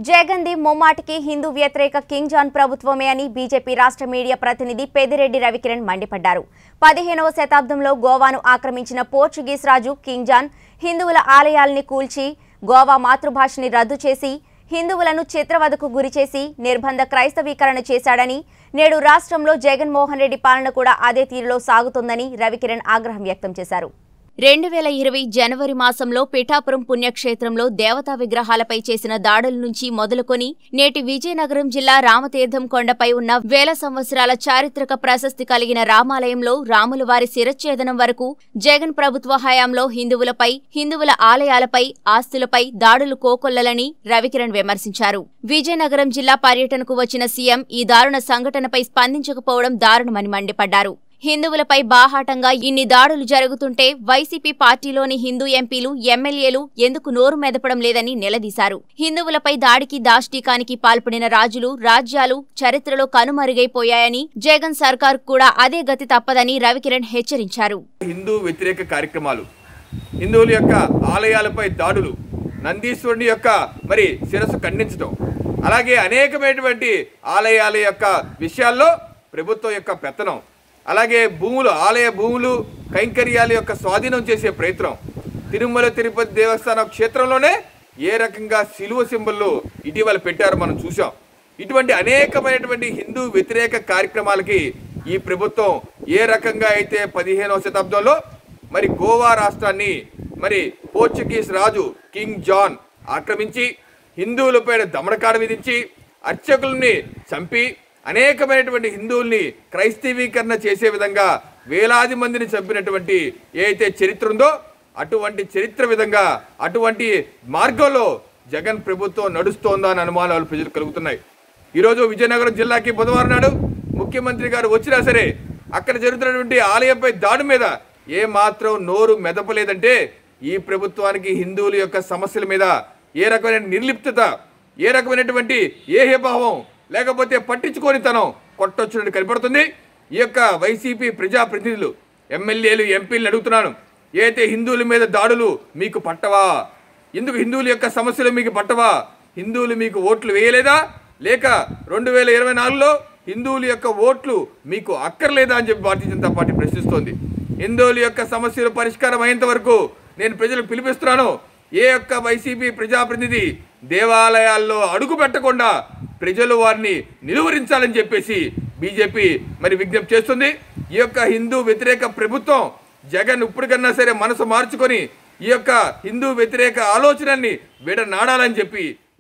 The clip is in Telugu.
జగన్ది ముమ్మాటికి హిందూ వ్యతిరేక కింగ్ జాన్ ప్రభుత్వమే అని బీజేపీ రాష్ట్ర మీడియా ప్రతినిధి పెదిరెడ్డి రవికిరణ్ మండిపడ్డారు పదిహేనవ శతాబ్దంలో గోవాను ఆక్రమించిన పోర్చుగీస్ రాజు కింగ్ జాన్ హిందువుల ఆలయాల్ని కూల్చి గోవా మాతృభాషని రద్దు చేసి హిందువులను చిత్రవదకు గురిచేసి నిర్బంధ క్రైస్తవీకరణ చేశాడని నేడు రాష్ట్రంలో జగన్మోహన్ రెడ్డి పాలన కూడా అదే తీరులో సాగుతోందని రవికిరణ్ ఆగ్రహం వ్యక్తం చేశారు రెండు వేల ఇరవై జనవరి మాసంలో పిఠాపురం పుణ్యక్షేత్రంలో దేవతా విగ్రహాలపై చేసిన దాడుల నుంచి మొదలుకొని నేటి విజయనగరం జిల్లా రామతీర్థం కొండపై ఉన్న వేల సంవత్సరాల చారిత్రక ప్రశస్తి కలిగిన రామాలయంలో రాముల వారి శిరచ్ఛేదనం వరకు జగన్ ప్రభుత్వ హయాంలో హిందువులపై హిందువుల ఆలయాలపై ఆస్తులపై దాడులు కోకొల్లలని రవికిరణ్ విమర్శించారు విజయనగరం జిల్లా పర్యటనకు వచ్చిన సీఎం ఈ దారుణ సంఘటనపై స్పందించకపోవడం దారుణమని మండిపడ్డారు హిందువులపై బాహాటంగా ఇన్ని దాడులు జరుగుతుంటే వైసీపీ పార్టీలోని హిందూ ఎంపీలు ఎమ్మెల్యేలు ఎందుకు నోరు మెదపడం లేదని నిలదీశారు హిందువులపై దాడికి దాష్టీకానికి పాల్పడిన రాజులు రాజ్యాలు చరిత్రలో కనుమరుగైపోయాయని జగన్ సర్కార్ కూడా అదే గతి తప్పదని రవికిరణ్ హెచ్చరించారు హిందూ వ్యతిరేక కార్యక్రమాలు హిందువుల యొక్క ఆలయాలపై దాడులు నందీశ్వరుని యొక్క మరి శిరస్సు ఖండించడం అలాగే అనేకమైనటువంటి ఆలయాల యొక్క విషయాల్లో ప్రభుత్వం యొక్క పెత్తనం అలాగే భూములు ఆలయ భూములు కైంకర్యాల యొక్క స్వాధీనం చేసే ప్రయత్నం తిరుమల తిరుపతి దేవస్థానం క్షేత్రంలోనే ఏ రకంగా సిలువ సింబల్లు ఇటీవల పెట్టారో మనం చూసాం ఇటువంటి అనేకమైనటువంటి హిందూ వ్యతిరేక కార్యక్రమాలకి ఈ ప్రభుత్వం ఏ రకంగా అయితే పదిహేనవ శతాబ్దంలో మరి గోవా రాష్ట్రాన్ని మరి పోర్చుగీస్ రాజు కింగ్ జాన్ ఆక్రమించి హిందువులపై దమనకాడ విధించి అర్చకుల్ని చంపి అనేకమైనటువంటి హిందువుల్ని క్రైస్తవీకరణ చేసే విధంగా వేలాది మందిని చంపినటువంటి ఏదైతే చరిత్ర ఉందో అటువంటి చరిత్ర విధంగా అటువంటి మార్గంలో జగన్ ప్రభుత్వం నడుస్తోందా అని అనుమానాలు ప్రజలు కలుగుతున్నాయి ఈరోజు విజయనగరం జిల్లాకి బుధవారం నాడు ముఖ్యమంత్రి గారు వచ్చినా సరే అక్కడ జరుగుతున్నటువంటి ఆలయంపై దాడి మీద ఏ మాత్రం నోరు మెదపలేదంటే ఈ ప్రభుత్వానికి హిందువుల యొక్క సమస్యల మీద ఏ రకమైన నిర్లిప్తత ఏ రకమైనటువంటి ఏహ్యభావం లేకపోతే పట్టించుకోనితనం కొట్టొచ్చినట్టు కనపడుతుంది ఈ యొక్క వైసీపీ ప్రజాప్రతినిధులు ఎమ్మెల్యేలు ఎంపీలను అడుగుతున్నాను ఏదైతే హిందువుల మీద దాడులు మీకు పట్టవా ఎందుకు హిందువుల యొక్క సమస్యలు మీకు పట్టవా హిందువులు మీకు ఓట్లు వేయలేదా లేక రెండు వేల ఇరవై నాలుగులో హిందువుల యొక్క ఓట్లు మీకు అక్కర్లేదా అని చెప్పి భారతీయ జనతా పార్టీ ప్రశ్నిస్తోంది హిందువుల యొక్క సమస్యలు పరిష్కారం అయ్యేంత వరకు నేను ప్రజలకు పిలిపిస్తున్నాను ఏ యొక్క వైసీపీ ప్రజాప్రతినిధి దేవాలయాల్లో అడుగు పెట్టకుండా ప్రజలు వారిని నిలువరించాలని చెప్పేసి బీజేపీ మరి విజ్ఞప్తి చేస్తుంది ఈ యొక్క హిందూ వ్యతిరేక ప్రభుత్వం జగన్ ఇప్పటికన్నా సరే మనసు మార్చుకొని ఈ యొక్క హిందూ వ్యతిరేక ఆలోచనని విడనాడాలని చెప్పి